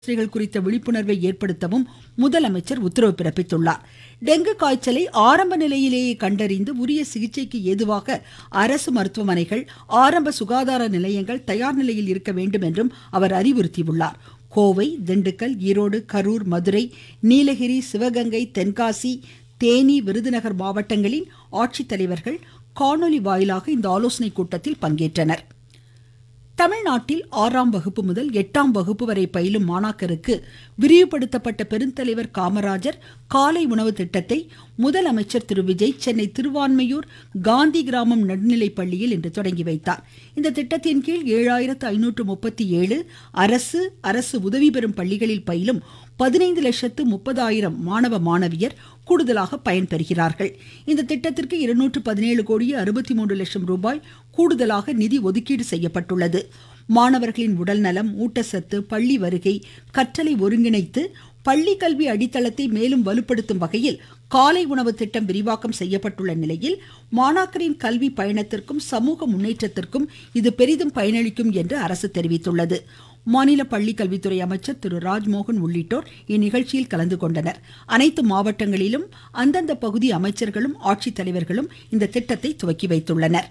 பிரச்சனைகள் குறித்த விழிப்புணர்வை ஏற்படுத்தவும் முதலமைச்சர் உத்தரவு பிறப்பித்துள்ளார் டெங்கு காய்ச்சலை ஆரம்ப நிலையிலேயே கண்டறிந்து உரிய சிகிச்சைக்கு ஏதுவாக அரசு மருத்துவமனைகள் ஆரம்ப சுகாதார நிலையங்கள் தயார் நிலையில் இருக்க வேண்டும் என்றும் அவர் அறிவுறுத்தியுள்ளார் கோவை திண்டுக்கல் ஈரோடு கரூர் மதுரை நீலகிரி சிவகங்கை தென்காசி தேனி விருதுநகர் மாவட்டங்களின் ஆட்சித்தலைவர்கள் காணொலி வாயிலாக இந்த ஆலோசனைக் கூட்டத்தில் பங்கேற்றனர் தமிழ்நாட்டில் ஆறாம் வகுப்பு முதல் எட்டாம் வகுப்பு வரை பயிலும் மாணாக்கருக்கு விரிவுபடுத்தப்பட்ட பெருந்தலைவர் காமராஜர் காலை உணவு திட்டத்தை முதலமைச்சர் திரு விஜய் சென்னை திருவான்மையூர் காந்தி கிராமம் நடுநிலைப் பள்ளியில் இன்று தொடங்கி வைத்தார் இந்த திட்டத்தின் கீழ் ஏழாயிரத்து ஐநூற்று முப்பத்தி ஏழு அரசு அரசு உதவி பெறும் பள்ளிகளில் பயிலும் பதினைந்து லட்சத்து முப்பதாயிரம் மாணவ மாணவியர் கூடுதலாக பயன்பெறுகிறார்கள் இந்த திட்டத்திற்கு இருநூற்று பதினேழு கோடியே அறுபத்தி மூன்று லட்சம் ரூபாய் கூடுதலாக நிதி ஒதுக்கீடு செய்யப்பட்டுள்ளது மாணவர்களின் உடல்நலம் ஊட்டச்சத்து பள்ளி வருகை கற்றலை ஒருங்கிணைத்து பள்ளி கல்வி அடித்தளத்தை மேலும் வலுப்படுத்தும் வகையில் காலை உணவு திட்டம் விரிவாக்கம் செய்யப்பட்டுள்ள நிலையில் மாணாக்கரின் கல்வி பயணத்திற்கும் சமூக முன்னேற்றத்திற்கும் இது பெரிதும் பயனளிக்கும் என்று அரசு தெரிவித்துள்ளது மாநில பள்ளி கல்வித்துறை அமைச்சர் திரு ராஜ்மோகன் உள்ளிட்டோர் இந்நிகழ்ச்சியில் கலந்து கொண்டனர் அனைத்து மாவட்டங்களிலும் அந்தந்த பகுதி அமைச்சர்களும் ஆட்சித்தலைவர்களும் இந்த திட்டத்தை துவக்கி வைத்துள்ளனர்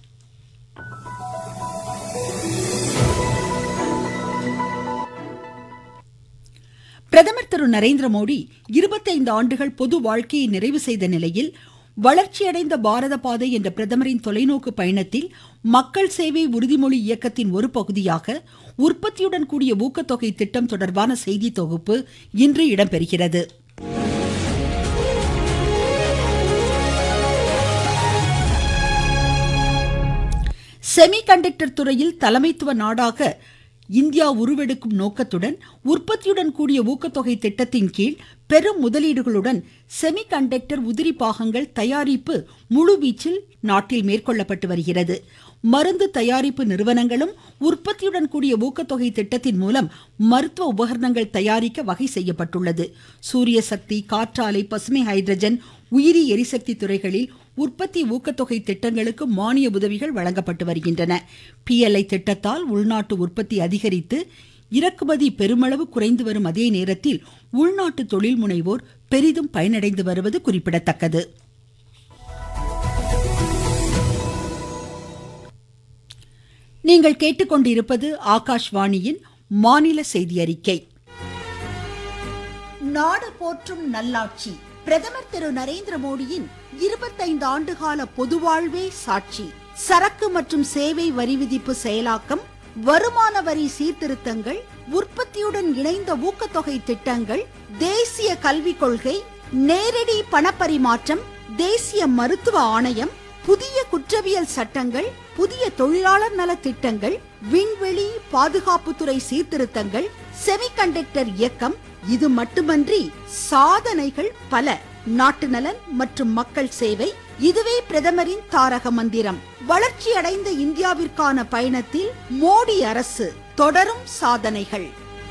பிரதமர் திரு நரேந்திர மோடி இருபத்தைந்து ஆண்டுகள் பொது வாழ்க்கையை நிறைவு செய்த நிலையில் வளர்ச்சியடைந்த பாரத பாதை என்ற பிரதமரின் தொலைநோக்கு பயணத்தில் மக்கள் சேவை உறுதிமொழி இயக்கத்தின் ஒரு பகுதியாக உற்பத்தியுடன் கூடிய ஊக்கத்தொகை திட்டம் தொடர்பான செய்தி தொகுப்பு இன்று இடம்பெறுகிறது செமி கண்டக்டர் துறையில் தலைமைத்துவ நாடாக இந்தியா உருவெடுக்கும் நோக்கத்துடன் உற்பத்தியுடன் கூடிய ஊக்கத்தொகை திட்டத்தின் கீழ் பெரும் முதலீடுகளுடன் செமி கண்டக்டர் உதிரி பாகங்கள் தயாரிப்பு முழுவீச்சில் நாட்டில் மேற்கொள்ளப்பட்டு வருகிறது மருந்து தயாரிப்பு நிறுவனங்களும் உற்பத்தியுடன் கூடிய ஊக்கத்தொகை திட்டத்தின் மூலம் மருத்துவ உபகரணங்கள் தயாரிக்க வகை செய்யப்பட்டுள்ளது சூரிய சக்தி காற்றாலை பசுமை ஹைட்ரஜன் உயிரி எரிசக்தி துறைகளில் உற்பத்தி ஊக்கத்தொகை திட்டங்களுக்கு மானிய உதவிகள் வழங்கப்பட்டு வருகின்றன பிஎல்ஐ திட்டத்தால் உள்நாட்டு உற்பத்தி அதிகரித்து இறக்குமதி பெருமளவு குறைந்து வரும் அதே நேரத்தில் உள்நாட்டு தொழில் முனைவோர் பெரிதும் பயனடைந்து வருவது குறிப்பிடத்தக்கது நீங்கள் கேட்டுக்கொண்டிருப்பது ஆகாஷ்வாணியின் மாநில செய்தி அறிக்கை நாடு போற்றும் நல்லாட்சி பிரதமர் திரு நரேந்திர மோடியின் இருபத்தைந்து ஆண்டுகால பொதுவாழ்வே சாட்சி சரக்கு மற்றும் சேவை வரி விதிப்பு செயலாக்கம் வருமான வரி சீர்திருத்தங்கள் உற்பத்தியுடன் இணைந்த ஊக்கத்தொகை திட்டங்கள் தேசிய கல்விக் கொள்கை நேரடி பணப்பரிமாற்றம் தேசிய மருத்துவ ஆணையம் புதிய குற்றவியல் சட்டங்கள் புதிய தொழிலாளர் நல திட்டங்கள் விண்வெளி பாதுகாப்புத்துறை சீர்திருத்தங்கள் செமிகண்டக்டர் இயக்கம் இது மட்டுமன்றி சாதனைகள் பல நாட்டு நலன் மற்றும் மக்கள் சேவை இதுவே பிரதமரின் தாரக மந்திரம் வளர்ச்சி அடைந்த இந்தியாவிற்கான பயணத்தில் மோடி அரசு தொடரும் சாதனைகள்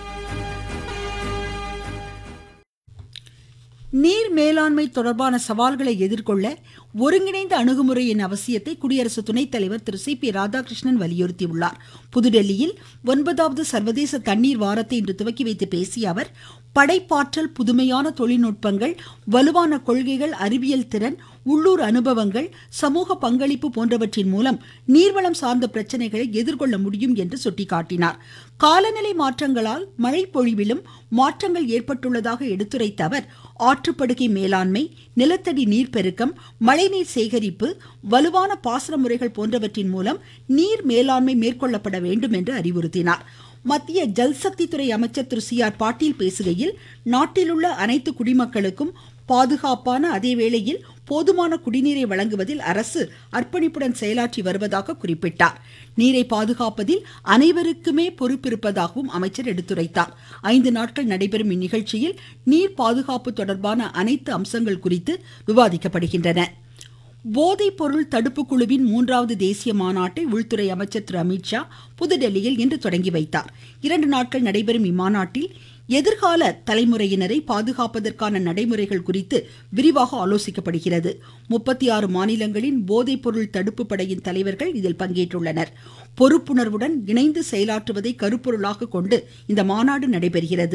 நீர் மேலாண்மை தொடர்பான சவால்களை எதிர்கொள்ள ஒருங்கிணைந்த அணுகுமுறையின் அவசியத்தை குடியரசு துணைத் தலைவர் திரு சி பி ராதாகிருஷ்ணன் வலியுறுத்தியுள்ளார் புதுடெல்லியில் ஒன்பதாவது சர்வதேச தண்ணீர் வாரத்தை இன்று துவக்கி வைத்து பேசிய அவர் படைப்பாற்றல் புதுமையான தொழில்நுட்பங்கள் வலுவான கொள்கைகள் அறிவியல் திறன் உள்ளூர் அனுபவங்கள் சமூக பங்களிப்பு போன்றவற்றின் மூலம் நீர்வளம் சார்ந்த பிரச்சனைகளை எதிர்கொள்ள முடியும் என்று சுட்டிக்காட்டினார் காலநிலை மாற்றங்களால் மழை பொழிவிலும் மாற்றங்கள் ஏற்பட்டுள்ளதாக எடுத்துரைத்த அவர் ஆற்றுப்படுகை மேலாண்மை நிலத்தடி நீர்ப்பெருக்கம் மழைநீர் சேகரிப்பு வலுவான பாசன முறைகள் போன்றவற்றின் மூலம் நீர் மேலாண்மை மேற்கொள்ளப்பட வேண்டும் என்று அறிவுறுத்தினார் மத்திய ஜல்சக்தி துறை அமைச்சர் திரு சி ஆர் பாட்டீல் பேசுகையில் நாட்டில் உள்ள அனைத்து குடிமக்களுக்கும் பாதுகாப்பான அதே வேளையில் போதுமான குடிநீரை வழங்குவதில் அரசு அர்ப்பணிப்புடன் செயலாற்றி வருவதாக குறிப்பிட்டார் நீரை பாதுகாப்பதில் அனைவருக்குமே பொறுப்பிருப்பதாகவும் அமைச்சர் எடுத்துரைத்தார் ஐந்து நாட்கள் நடைபெறும் இந்நிகழ்ச்சியில் நீர் பாதுகாப்பு தொடர்பான அனைத்து அம்சங்கள் குறித்து விவாதிக்கப்படுகின்றன போதைப் பொருள் தடுப்பு குழுவின் மூன்றாவது தேசிய மாநாட்டை உள்துறை அமைச்சர் திரு அமித்ஷா புதுடெல்லியில் இன்று தொடங்கி வைத்தார் இரண்டு நாட்கள் நடைபெறும் இம்மாநாட்டில் எதிர்கால தலைமுறையினரை பாதுகாப்பதற்கான நடைமுறைகள் குறித்து விரிவாக ஆலோசிக்கப்படுகிறது முப்பத்தி ஆறு மாநிலங்களின் போதைப் பொருள் தடுப்பு படையின் தலைவர்கள் இதில் பங்கேற்றுள்ளனர் பொறுப்புணர்வுடன் இணைந்து செயலாற்றுவதை கருப்பொருளாக கொண்டு இந்த மாநாடு நடைபெறுகிறது